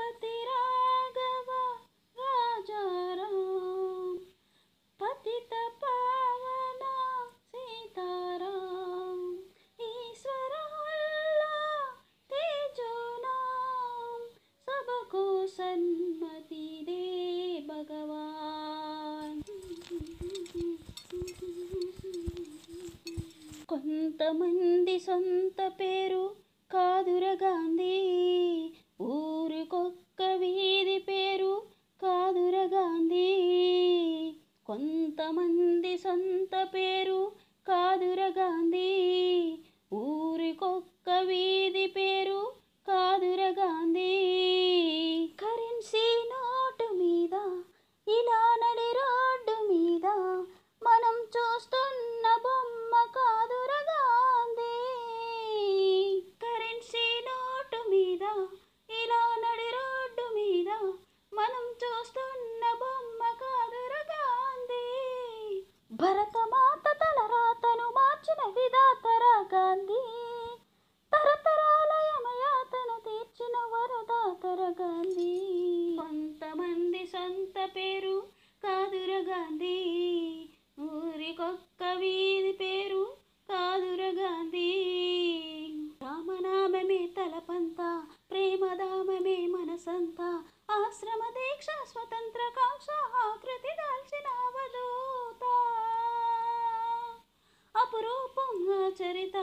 రఘుపతి రాఘవ రాజారాం పతిత పావన సీతారాం ఈశ్వర హల్లా तेजो नाम सबको सन्मति दे భగవాన్ కొంతమంది సొంత పేరు కాదుర గాంధీ ఊరికొక్క వీధి పేరు కాదుర గాంధీ కొంతమంది సొంత పేరు కాదుర గాంధీ ఊరికొక్క వీధి పేరు కాదుర గాంధీ కరెన్సీ నోటు మీద ఇలా నడి రోడ్డు మీద మనం చూస్తున్న బొమ్మ కాదుర గాంధీ కరెన్సీ నోటు మీద ఇలా నడి రోడ్డు మీద మనం చూస్తున్న బొమ్మ కాదుర గాంధీ భరతమాత తల రాతను మార్చిన విధాతరా గాంధీ తరతరాల యమయాతను తీర్చిన వరదాతర గాంధీ కొంతమంది సొంత పేరు కాదుర గాంధీ ఊరికొక్క వీధి పేరు కాదుర గాంధీ రామనామమే తలపంత ప్రేమధామమే మనసంతా ఆశ్రమ దీక్ష స్వతంత్ర కాంక్ష ఆకృతి దాల్చిన అవధూత అపురూపం చరిత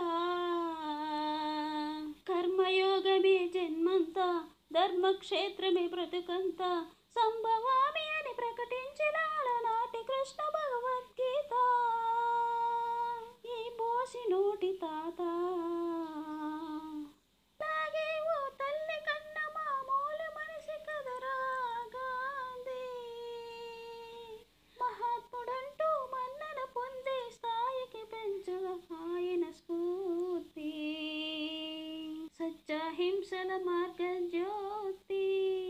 కర్మయోగమే జన్మంతా ధర్మక్షేత్రమే బ్రతుకంతా సంభవామి అని ప్రకటించిన నాటి కృష్ణ భగవద్గీత ఈ బోసి నోటి తాత తాగే ఓ తల్లి కన్న మామూలు మనిషి కదరా గాంధీ మహాత్ముడంటూ మన్నన పొందే స్థాయికి పెంచగా ఆయన స్ఫూర్తి సత్యహింసల మార్గ జ్యోతి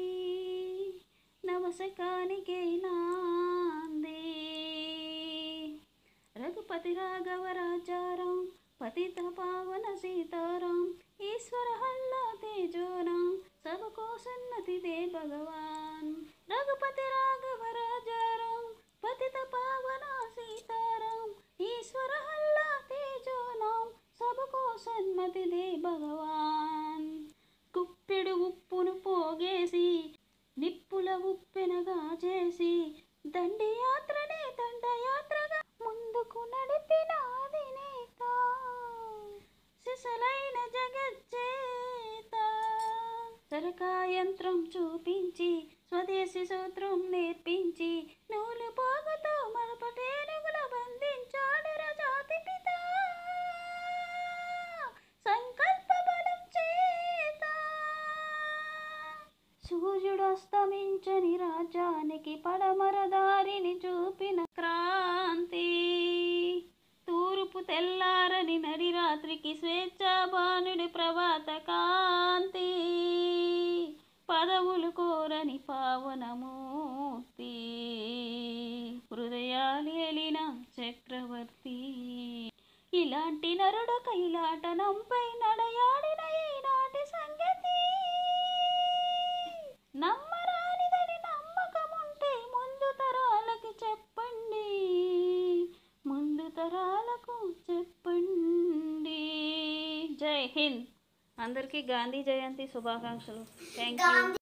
నవశకానికే నాంది రఘుపతి రాఘవ రాజారాం పతిత పావన సీతారాం ఈశ్వర హల్లా తేజోరాం सबको सन्नति दे भगवान रघुपति राघव राजाराम पतित पावना सीताराम ईश्वर हल्ला तेजो नाम सबको सन्मति दे భగవాన్ కుప్పెడు ఉప్పును పోగేసి నిప్పుల ఉప్పెనగా చేసి దండి యాత్రనే దండయాత్రగా ముందుకు నడిపిన అధినేత సిసలైన జగజ్జేత సరకా యంత్రం చూపించి స్వదేశీ సూత్రం నేర్పించి నూలు పోగుతో మరపటేనుగుల బంధించాడు రజాతి పిత సంకల్ప బలం చేత సూర్యుడు అస్తమించని రాజ్యానికి పడమర దారిని చూపిన క్రాంతి తూర్పు తెల్లారని నడి రాత్రికి స్వేచ్ఛాబానుడి ప్రభాత కాంతి పదవులు కోరని పావనమూర్తి హృదయాలు ఎలిన చక్రవర్తి ఇలాంటి నరుడు కైలాటనంపై నడయాడిన ఈనాటి సంగతి నమ్మరానిదని నమ్మకముంటే ముందు తరాలకి చెప్పండి ముందు తరాలకు చెప్పండి జై హింద్ అందరికీ గాంధీ జయంతి శుభాకాంక్షలు థ్యాంక్ యూ